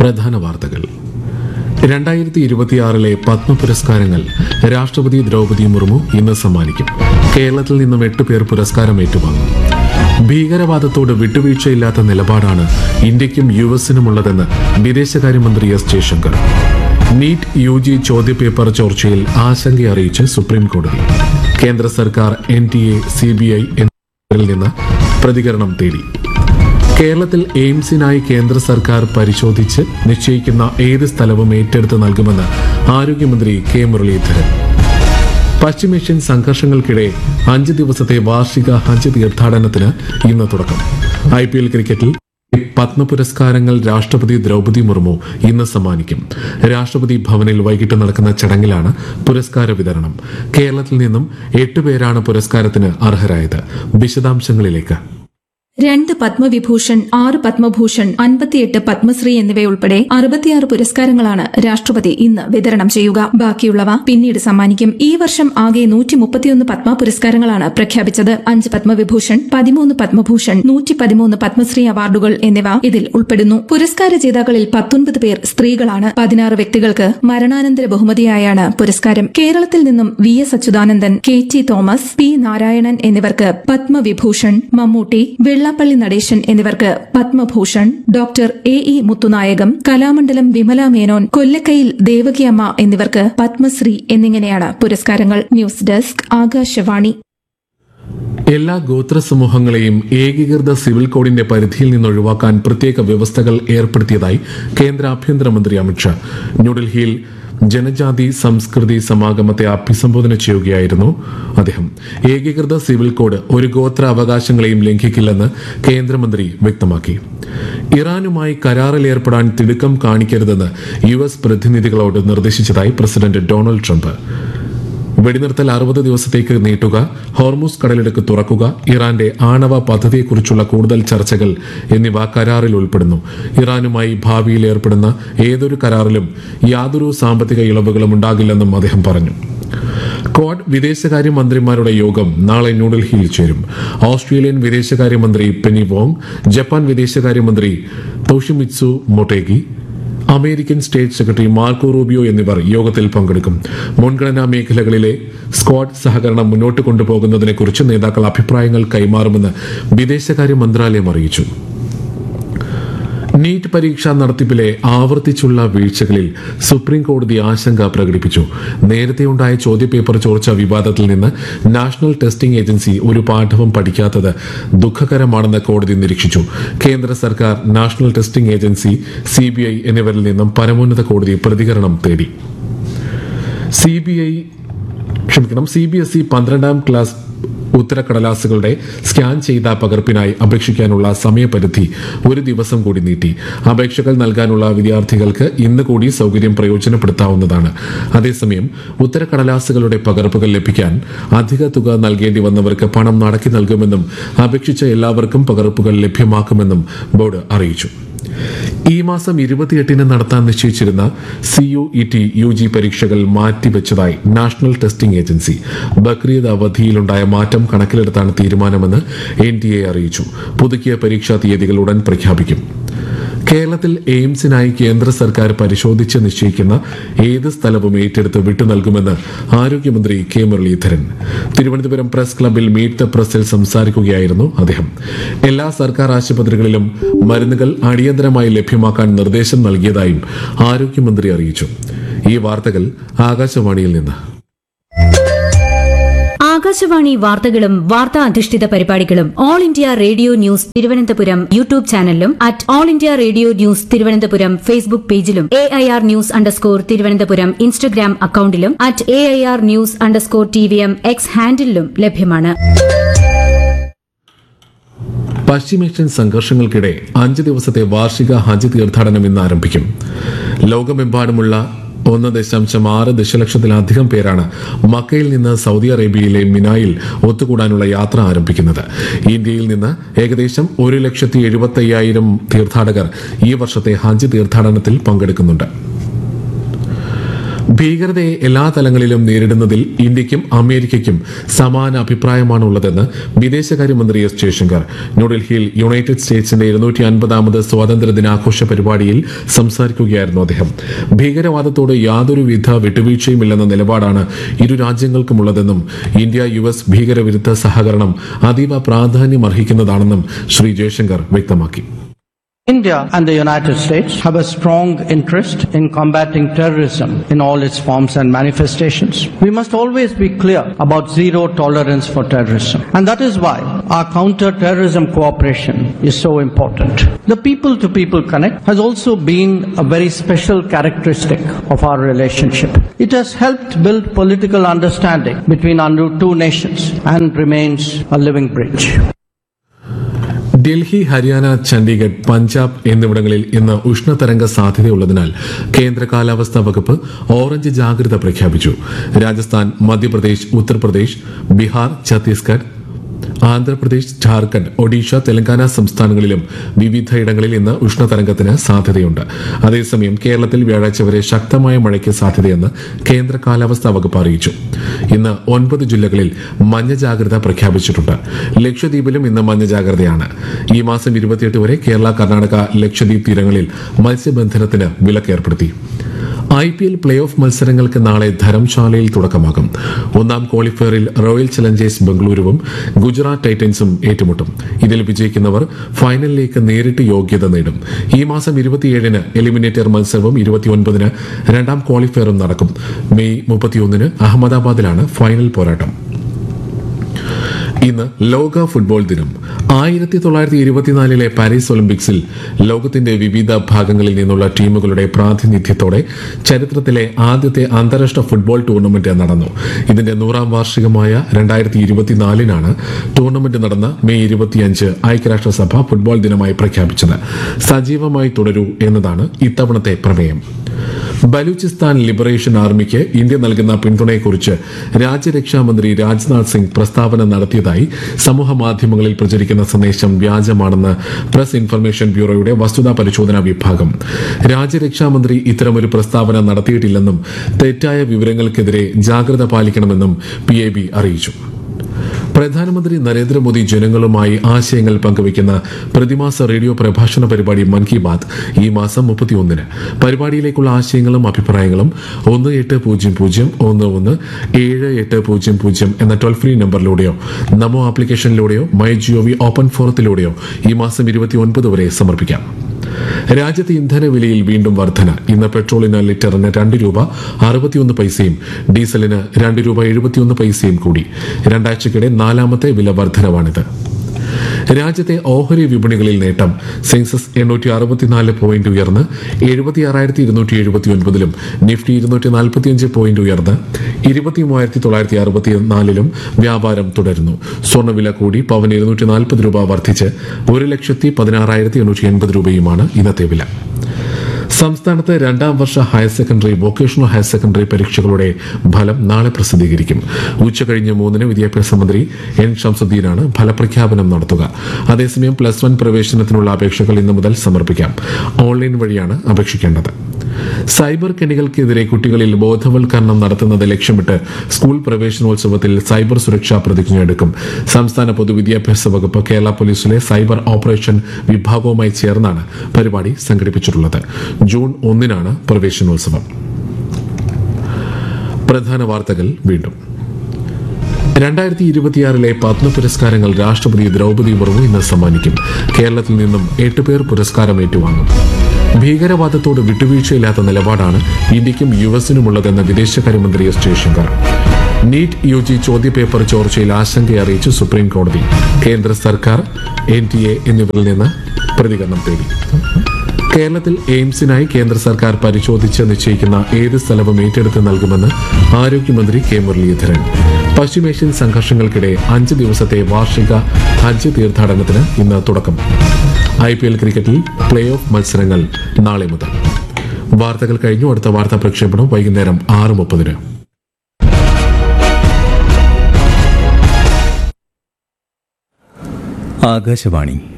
പ്രധാന വാർത്തകൾ രണ്ടായിരത്തി ഇരുപത്തിയാറിലെ പത്മ പുരസ്കാരങ്ങൾ രാഷ്ട്രപതി ദ്രൗപദി മുർമു ഇന്ന് സമ്മാനിക്കും കേരളത്തിൽ നിന്നും എട്ട് പേർ പുരസ്കാരം ഏറ്റുവാങ്ങും ഭീകരവാദത്തോട് വിട്ടുവീഴ്ചയില്ലാത്ത നിലപാടാണ് ഇന്ത്യക്കും യു എസിനുമുള്ളതെന്ന് വിദേശകാര്യമന്ത്രി S Jaishankar NEET U G ചോദ്യപേപ്പർ ചോർച്ചയിൽ ആശങ്കയറിയിച്ച് സുപ്രീം കോടതി കേന്ദ്ര സർക്കാർ N T A C B I എന്നിവരിൽ നിന്ന് പ്രതികരണം തേടി കേരളത്തിൽ എയിംസിനായി കേന്ദ്ര സർക്കാർ പരിശോധിച്ച് നിശ്ചയിക്കുന്ന ഏത് സ്ഥലവും ഏറ്റെടുത്ത് നൽകുമെന്ന് ആരോഗ്യമന്ത്രി കെ മുരളീധരൻ പശ്ചിമേഷ്യൻ സംഘർഷങ്ങൾക്കിടെ അഞ്ച് ദിവസത്തെ വാർഷിക ഹജ്ജ് തീർത്ഥാടനത്തിന് ഇന്ന് തുടക്കം ഐ പി എൽ ക്രിക്കറ്റിൽ പത്മ പുരസ്കാരങ്ങൾ രാഷ്ട്രപതി ദ്രൗപദി മുർമു ഇന്ന് സമ്മാനിക്കും രാഷ്ട്രപതി ഭവനിൽ വൈകിട്ട് നടക്കുന്ന ചടങ്ങിലാണ് പുരസ്കാര വിതരണം കേരളത്തിൽ നിന്നും എട്ട് പേരാണ് പുരസ്കാരത്തിന് അർഹരായത് വിശദാംശങ്ങളിലേക്ക് രണ്ട് പത്മവിഭൂഷൺ ആറ് പത്മഭൂഷൺ അൻപത്തിയെട്ട് പത്മശ്രീ എന്നിവയുൾപ്പെടെ അറുപത്തിയാറ് പുരസ്കാരങ്ങളാണ് രാഷ്ട്രപതി ഇന്ന് വിതരണം ചെയ്യുക ബാക്കിയുള്ളവ പിന്നീട് സമ്മാനിക്കും ഈ വർഷം ആകെ നൂറ്റി മുപ്പത്തിയൊന്ന് പത്മ പുരസ്കാരങ്ങളാണ് പ്രഖ്യാപിച്ചത് അഞ്ച് പത്മവിഭൂഷൺ പതിമൂന്ന് പത്മഭൂഷൺ നൂറ്റി പതിമൂന്ന് പത്മശ്രീ അവാർഡുകൾ എന്നിവ ഇതിൽ ഉൾപ്പെടുന്നു പുരസ്കാര ജേതാക്കളിൽ പത്തൊൻപത് പേർ സ്ത്രീകളാണ് പതിനാറ് വ്യക്തികൾക്ക് മരണാനന്തര ബഹുമതിയായാണ് പുരസ്കാരം കേരളത്തിൽ നിന്നും V S Achuthanandan K T Thomas P Narayanan എന്നിവർക്ക് പത്മവിഭൂഷൺ മമ്മൂട്ടി വെള്ളാപ്പള്ളി നടേശൻ എന്നിവർക്ക് Padma Bhushan doctor A E Muthunayagam Kalamandalam Vimala Menon Kollakkayil Devakiamma എന്നിവർക്ക് പത്മശ്രീ എന്നിങ്ങനെയാണ് പുരസ്കാരങ്ങൾ ന്യൂസ് ഡെസ്ക് ആകാശവാണി എല്ലാ ഗോത്ര സമൂഹങ്ങളെയും ഏകീകൃത സിവിൽ കോഡിന്റെ പരിധിയിൽ നിന്ന് ഒഴിവാക്കാൻ പ്രത്യേക വ്യവസ്ഥകൾ ഏർപ്പെടുത്തിയതായി കേന്ദ്ര ആഭ്യന്തരമന്ത്രി അമിത്ഷാ ന്യൂഡൽഹിയിൽ ജനജാതി സംസ്കൃതി സമാഗമത്തെ അഭിസംബോധന ചെയ്യുകയായിരുന്നു അദ്ദേഹം ഏകീകൃത സിവിൽ കോഡ് ഒരു ഗോത്ര അവകാശങ്ങളെയും ലംഘിക്കില്ലെന്ന് കേന്ദ്രമന്ത്രി വ്യക്തമാക്കി ഇറാനുമായി കരാറിൽ ഏർപ്പെടാൻ തിടുക്കം കാണിക്കരുതെന്ന് യു എസ് പ്രതിനിധികളോട് നിർദ്ദേശിച്ചതായി പ്രസിഡന്റ് ഡൊണാൾഡ് ട്രംപ് വെടിനിർത്തൽ അറുപത് ദിവസത്തേക്ക് നീട്ടുക ഹോർമൂസ് കടലിടുക്ക് തുറക്കുക ഇറാന്റെ ആണവ പദ്ധതിയെക്കുറിച്ചുള്ള കൂടുതൽ ചർച്ചകൾ എന്നിവ കരാറിൽ ഉൾപ്പെടുന്നു ഇറാനുമായി ഭാവിയിൽ ഏർപ്പെടുന്ന ഏതൊരു കരാറിലും യാതൊരു സാമ്പത്തിക ഇളവുകളും ഉണ്ടാകില്ലെന്നും അദ്ദേഹം പറഞ്ഞു ക്വാഡ് വിദേശകാര്യ മന്ത്രിമാരുടെ യോഗം നാളെ ന്യൂഡൽഹിയിൽ ചേരും ഓസ്ട്രേലിയൻ വിദേശകാര്യമന്ത്രി പെനി വോങ് ജപ്പാൻ വിദേശകാര്യമന്ത്രി Toshimitsu Motegi American state secretary Marco Rubio എന്നിവർ യോഗത്തിൽ പങ്കെടുക്കും മുൻഗണനാ മേഖലകളിലെ സ്ക്വാഡ് സഹകരണം മുന്നോട്ട് കൊണ്ടുപോകുന്നതിനെക്കുറിച്ച് നേതാക്കൾ അഭിപ്രായങ്ങൾ കൈമാറുമെന്ന് വിദേശകാര്യ മന്ത്രാലയം അറിയിച്ചു നീറ്റ് പരീക്ഷാ നടത്തിപ്പിലെ ആവർത്തിച്ചുള്ള വീഴ്ചകളിൽ സുപ്രീം കോടതി ആശങ്ക പ്രകടിപ്പിച്ചു നേരത്തെയുണ്ടായ ചോദ്യപേപ്പർ ചോർച്ച വിവാദത്തിൽ നിന്ന് നാഷണൽ ടെസ്റ്റിംഗ് ഏജൻസി ഒരു പാഠവും പഠിക്കാത്തത് ദുഃഖകരമാണെന്ന് കോടതി നിരീക്ഷിച്ചു കേന്ദ്ര സർക്കാർ നാഷണൽ ടെസ്റ്റിംഗ് ഏജൻസി സി എന്നിവരിൽ നിന്നും പരമോന്നത കോടതി പ്രതികരണം തേടി സി ബി ഐ ക്ഷമിക്കണം സി ബി എസ് ഇ പന്ത്രണ്ടാം ക്ലാസ് ഉത്തരക്കടലാസുകളുടെ സ്കാൻ ചെയ്ത പകർപ്പിനായി അപേക്ഷിക്കാനുള്ള സമയപരിധി ഒരു ദിവസം കൂടി നീട്ടി അപേക്ഷകൾ നൽകാനുള്ള വിദ്യാർത്ഥികൾക്ക് ഇന്ന് കൂടി സൗകര്യം പ്രയോജനപ്പെടുത്താവുന്നതാണ് അതേസമയം ഉത്തരക്കടലാസുകളുടെ പകർപ്പുകൾ ലഭിക്കാൻ അധിക തുക നൽകേണ്ടി വന്നവർക്ക് പണം മടക്കി നൽകുമെന്നും അപേക്ഷിച്ച എല്ലാവർക്കും പകർപ്പുകൾ ലഭ്യമാക്കുമെന്നും ബോർഡ് അറിയിച്ചു ഈ മാസം ഇരുപത്തിയെട്ടിന് നടത്താൻ നിശ്ചയിച്ചിരുന്ന C U E T U G പരീക്ഷകൾ മാറ്റിവെച്ചതായി നാഷണൽ ടെസ്റ്റിംഗ് ഏജൻസി ബക്രീദ് അവധിയിലുണ്ടായ മാറ്റം കണക്കിലെടുത്താണ് തീരുമാനമെന്ന് എൻ ടി എ അറിയിച്ചു പുതുക്കിയ പരീക്ഷാ തീയതികൾ ഉടൻ പ്രഖ്യാപിക്കും കേരളത്തിൽ എയിംസിനായി കേന്ദ്ര സർക്കാർ പരിശോധിച്ച് നിശ്ചയിക്കുന്ന ഏത് സ്ഥലവും ഏറ്റെടുത്ത് വിട്ടു നൽകുമെന്ന് ആരോഗ്യമന്ത്രി കെ മുരളീധരൻ തിരുവനന്തപുരം പ്രസ് ക്ലബിൽ മീറ്റ് ദ പ്രസിൽ സംസാരിക്കുകയായിരുന്നു അദ്ദേഹം എല്ലാ സർക്കാർ ആശുപത്രികളിലും മരുന്നുകൾ അടിയന്തരമായി ലഭ്യമാക്കാൻ നിർദ്ദേശം നൽകിയതായും ആരോഗ്യമന്ത്രി അറിയിച്ചു ഈ വാർത്തകൾ ആകാശവാണിയിൽ നിന്ന് ആകാശവാണി വാർത്തകളും വാർത്താ അധിഷ്ഠിത പരിപാടികളും all India radio news Thiruvananthapuram YouTube ചാനലിലും at all India radio news Thiruvananthapuram Facebook പേജിലും A I R news underscore Thiruvananthapuram Instagram അക്കൌണ്ടിലും at A I R news underscore T V M X ഹാൻഡിലും ലഭ്യമാണ് പശ്ചിമേഷ്യൻ സംഘർഷങ്ങൾക്കിടെ അഞ്ച് ദിവസത്തെ വാർഷിക ഹജ്ജ് തീർത്ഥാടനം ഇന്ന് ആരംഭിക്കും ലോകമെമ്പാടുമുള്ള ഒന്ന് ദശാംശം ആറ് ദശലക്ഷത്തിലധികം പേരാണ് മക്കയിൽ നിന്ന് സൗദി അറേബ്യയിലെ മിനായിൽ ഒത്തുകൂടാനുള്ള യാത്ര ആരംഭിക്കുന്നത് ഇന്ത്യയിൽ നിന്ന് ഏകദേശം ഒരു ലക്ഷത്തി എഴുപത്തി അയ്യായിരം തീർത്ഥാടകർ ഈ വർഷത്തെ ഹജ്ജ് തീർത്ഥാടനത്തിൽ പങ്കെടുക്കുന്നുണ്ട് ഭീകരതയെ എല്ലാ തലങ്ങളിലും നേരിടുന്നതിൽ ഇന്ത്യയ്ക്കും അമേരിക്കയ്ക്കും സമാന അഭിപ്രായമാണുള്ളതെന്ന് വിദേശകാര്യമന്ത്രി എസ് ജയശങ്കർ ന്യൂഡൽഹിയിൽ യുണൈറ്റഡ് സ്റ്റേറ്റ്സിന്റെ ഇരുന്നൂറ്റി അൻപതാമത് സ്വാതന്ത്ര്യ ദിനാഘോഷ പരിപാടിയിൽ സംസാരിക്കുകയായിരുന്നു അദ്ദേഹം ഭീകരവാദത്തോട് യാതൊരുവിധ വിട്ടുവീഴ്ചയുമില്ലെന്ന നിലപാടാണ് ഇരു രാജ്യങ്ങൾക്കുമുള്ളതെന്നും ഇന്ത്യ യു എസ് ഭീകരവിരുദ്ധ സഹകരണം അതീവ പ്രാധാന്യമർഹിക്കുന്നതാണെന്നും ശ്രീ ജയശങ്കർ വ്യക്തമാക്കി India and the United States have a strong interest in combating terrorism in all its forms and manifestations. We must always be clear about zero tolerance for terrorism. And that is why our counter-terrorism cooperation is so important. The people-to-people connect has also been a very special characteristic of our relationship. It has helped build political understanding between our two nations and remains a living bridge. Delhi Haryana Chandigarh Punjab എന്നിവിടങ്ങളിൽ ഇന്ന് ഉഷ്ണതരംഗ സാധ്യതയുള്ളതിനാൽ കേന്ദ്ര കാലാവസ്ഥാ വകുപ്പ് orange ജാഗ്രത പ്രഖ്യാപിച്ചു രാജസ്ഥാൻ മധ്യപ്രദേശ് ഉത്തർപ്രദേശ് ബീഹാർ ഛത്തീസ്ഗഡ് ആന്ധ്രാപ്രദേശ് ഝാർഖണ്ഡ് ഒഡീഷ തെലങ്കാന സംസ്ഥാനങ്ങളിലും വിവിധയിടങ്ങളിൽ ഇന്ന് ഉഷ്ണതരംഗത്തിന് സാധ്യതയുണ്ട് അതേസമയം കേരളത്തിൽ വ്യാഴാഴ്ച വരെ ശക്തമായ മഴയ്ക്ക് സാധ്യതയെന്ന് കേന്ദ്ര കാലാവസ്ഥാ വകുപ്പ് അറിയിച്ചു ഇന്ന് ഒൻപത് ജില്ലകളിൽ മഞ്ഞ ജാഗ്രത പ്രഖ്യാപിച്ചിട്ടുണ്ട് ലക്ഷദ്വീപിലും ഇന്ന് മഞ്ഞ ജാഗ്രതയാണ് ഈ മാസം ഇരുപത്തിയെട്ട് വരെ കേരള കർണാടക ലക്ഷദ്വീപ് തീരങ്ങളിൽ മത്സ്യബന്ധനത്തിന് വിലക്കേർപ്പെടുത്തി I P L play off മത്സരങ്ങൾക്ക് നാളെ ധരംശാലയിൽ തുടക്കമാകും ഒന്നാം ക്വാളിഫയറിൽ റോയൽ ചലഞ്ചേഴ്സ് ബംഗളൂരുവും ഗുജറാത്ത് ടൈറ്റൻസും ഏറ്റുമുട്ടും ഇതിൽ വിജയിക്കുന്നവർ ഫൈനലിലേക്ക് നേരിട്ട് യോഗ്യത നേടും ഈ മാസം ഇരുപത്തിയേഴിന് എലിമിനേറ്റർ മത്സരവും ഇരുപത്തിയൊൻപതിന് രണ്ടാം ക്വാളിഫയറും നടക്കും മെയ് മുപ്പത്തിയൊന്നിന് അഹമ്മദാബാദിലാണ് ഫൈനൽ പോരാട്ടം ഇന്ന് ലോക ഫുട്ബോൾ ദിനം ആയിരത്തി തൊള്ളായിരത്തി ഇരുപത്തിനാലിലെ പാരീസ് ഒളിമ്പിക്സിൽ ലോകത്തിന്റെ വിവിധ ഭാഗങ്ങളിൽ നിന്നുള്ള ടീമുകളുടെ പ്രാതിനിധ്യത്തോടെ ചരിത്രത്തിലെ ആദ്യത്തെ അന്താരാഷ്ട്ര ഫുട്ബോൾ ടൂർണമെന്റ് നടന്നു ഇതിന്റെ നൂറാം വാർഷികമായ രണ്ടായിരത്തി ഇരുപത്തിനാലിനാണ് ടൂർണമെന്റ് നടന്ന മെയ് ഇരുപത്തിയഞ്ച് ഐക്യരാഷ്ട്രസഭ ഫുട്ബോൾ ദിനമായി പ്രഖ്യാപിച്ചത് സജീവമായി തുടരൂ എന്നതാണ് ഇത്തവണത്തെ പ്രമേയം ബലൂചിസ്ഥാൻ ലിബറേഷൻ ആർമിക്ക് ഇന്ത്യ നൽകുന്ന പിന്തുണയെക്കുറിച്ച് രാജ്യരക്ഷാമന്ത്രി രാജ്നാഥ് സിംഗ് പ്രസ്താവന നടത്തിയതായി സമൂഹ മാധ്യമങ്ങളിൽ പ്രചരിക്കുന്ന സന്ദേശം വ്യാജമാണെന്ന് പ്രസ് ഇൻഫർമേഷൻ ബ്യൂറോയുടെ വസ്തുതാ പരിശോധനാ വിഭാഗം രാജ്യരക്ഷാമന്ത്രി ഇത്തരമൊരു പ്രസ്താവന നടത്തിയിട്ടില്ലെന്നും തെറ്റായ വിവരങ്ങൾക്കെതിരെ ജാഗ്രത പാലിക്കണമെന്നും പി അറിയിച്ചു പ്രധാനമന്ത്രി നരേന്ദ്രമോദി ജനങ്ങളുമായി ആശയങ്ങൾ പങ്കുവയ്ക്കുന്ന പ്രതിമാസ റേഡിയോ പ്രഭാഷണ പരിപാടി മൻ കി ബാത് ഈ മാസം മുപ്പത്തിയൊന്നിന് പരിപാടിയിലേക്കുള്ള ആശയങ്ങളും അഭിപ്രായങ്ങളും ഒന്ന് എട്ട് പൂജ്യം പൂജ്യം ഒന്ന് ഒന്ന് ഏഴ് എട്ട് പൂജ്യം പൂജ്യം എന്ന ടോൾ ഫ്രീ നമ്പറിലൂടെയോ നമോ ആപ്ലിക്കേഷനിലൂടെയോ മൈ ജിഒവി ഓപ്പൺ ഫോറത്തിലൂടെയോ ഈ മാസം ഇരുപത്തിയൊൻപത് വരെ സമർപ്പിക്കാം രാജ്യത്ത് ഇന്ധന വിലയിൽ വീണ്ടും വർധന ഇന്ന് പെട്രോളിന് ലിറ്ററിന് രണ്ട് രൂപ അറുപത്തിയൊന്ന് പൈസയും ഡീസലിന് രണ്ട് രൂപ എഴുപത്തിയൊന്ന് പൈസയും കൂടി രണ്ടാഴ്ചക്കിടെ നാലാമത്തെ വില വർധനവാണിത് രാജ്യത്തെ ഓഹരി വിപണികളിൽ നേട്ടം സെൻസസ് എണ്ണൂറ്റി അറുപത്തിനാല് പോയിന്റ് ഉയർന്ന് എഴുപത്തി ആറായിരത്തി ഇരുന്നൂറ്റി എഴുപത്തി ഒൻപതിലും നിഫ്റ്റി ഇരുന്നൂറ്റി നാൽപ്പത്തിയഞ്ച് പോയിന്റ് ഉയർന്ന് ഇരുപത്തി മൂവായിരത്തി തൊള്ളായിരത്തി അറുപത്തിനാലിലും വ്യാപാരം തുടരുന്നു സ്വർണ്ണവില കൂടി പവൻ ഇരുന്നൂറ്റി നാൽപ്പത് രൂപ വർദ്ധിച്ച് ഒരു ലക്ഷത്തി പതിനാറായിരത്തി എണ്ണൂറ്റി എൺപത് രൂപയുമാണ് ഇന്നത്തെ വില സംസ്ഥാനത്ത് രണ്ടാം വർഷ higher secondary vocational higher secondary പരീക്ഷകളുടെ ഫലം നാളെ പ്രസിദ്ധീകരിക്കും ഉച്ചകഴിഞ്ഞ് മൂന്നിന് വിദ്യാഭ്യാസ മന്ത്രി എൻ ഷംസുദ്ദീനാണ് ഫലപ്രഖ്യാപനം നടത്തുക അതേസമയം പ്ലസ് വൺ പ്രവേശനത്തിനുള്ള അപേക്ഷകൾ ഇന്നു മുതൽ സമർപ്പിക്കാം ഓൺലൈൻ വഴിയാണ് അപേക്ഷിക്കേണ്ടത് സൈബർ കെണികൾക്കെതിരെ കുട്ടികളിൽ ബോധവൽക്കരണം നടത്തുന്നത് ലക്ഷ്യമിട്ട് സ്കൂൾ പ്രവേശനോത്സവത്തിൽ സൈബർ സുരക്ഷാ പ്രതിജ്ഞ എടുക്കും സംസ്ഥാന പൊതുവിദ്യാഭ്യാസ വകുപ്പ് കേരള പോലീസിലെ സൈബർ ഓപ്പറേഷൻ വിഭാഗവുമായി ചേർന്നാണ് പരിപാടി സംഘടിപ്പിച്ചിട്ടുള്ളത് ജൂൺ ഒന്നിനാണ് പ്രവേശനോത്സവം പ്രധാന വാർത്തകൾ വീണ്ടും രണ്ടായിരത്തി ഇരുപത്തിയാറിലെ പത്മ പുരസ്കാരങ്ങൾ രാഷ്ട്രപതി ദ്രൗപദി മുർമു ഇന്ന് സമ്മാനിക്കും കേരളത്തിൽ നിന്നും എട്ട് പേർ പുരസ്കാരം ഏറ്റുവാങ്ങും ഭീകരവാദത്തോട് വിട്ടുവീഴ്ചയില്ലാത്ത നിലപാടാണ് ഇന്ത്യക്കും യു എസിനുമുള്ളതെന്ന് വിദേശകാര്യമന്ത്രി S Jaishankar NEET U G ചോദ്യപേപ്പർ ചോർച്ചയിൽ ആശങ്ക അറിയിച്ച് സുപ്രീം കോടതി കേന്ദ്ര സർക്കാർ എൻ ടി എ എന്നിവരിൽ നിന്ന് പ്രതികരണം തേടി കേരളത്തിൽ എയിംസിനായി കേന്ദ്ര സർക്കാർ പരിശോധിച്ച് നിശ്ചയിക്കുന്ന ഏത് സ്ഥലവും ഏറ്റെടുത്ത് നൽകുമെന്ന് ആരോഗ്യമന്ത്രി കെ മുരളീധരൻ പശ്ചിമേഷ്യൻ സംഘർഷങ്ങൾക്കിടെ അഞ്ച് ദിവസത്തെ വാർഷിക ഹജ്ജ് തീർത്ഥാടനത്തിന് ഇന്ന് തുടക്കം ഐ പി എൽ ക്രിക്കറ്റിൽ പ്ലേ ഓഫ് മത്സരങ്ങൾ നാളെ മുതൽ വാർത്തകൾ കഴിഞ്ഞു അടുത്ത വാർത്താ പ്രക്ഷേപണം വൈകുന്നേരം ആറ് മുപ്പതിന് ആകാശവാണി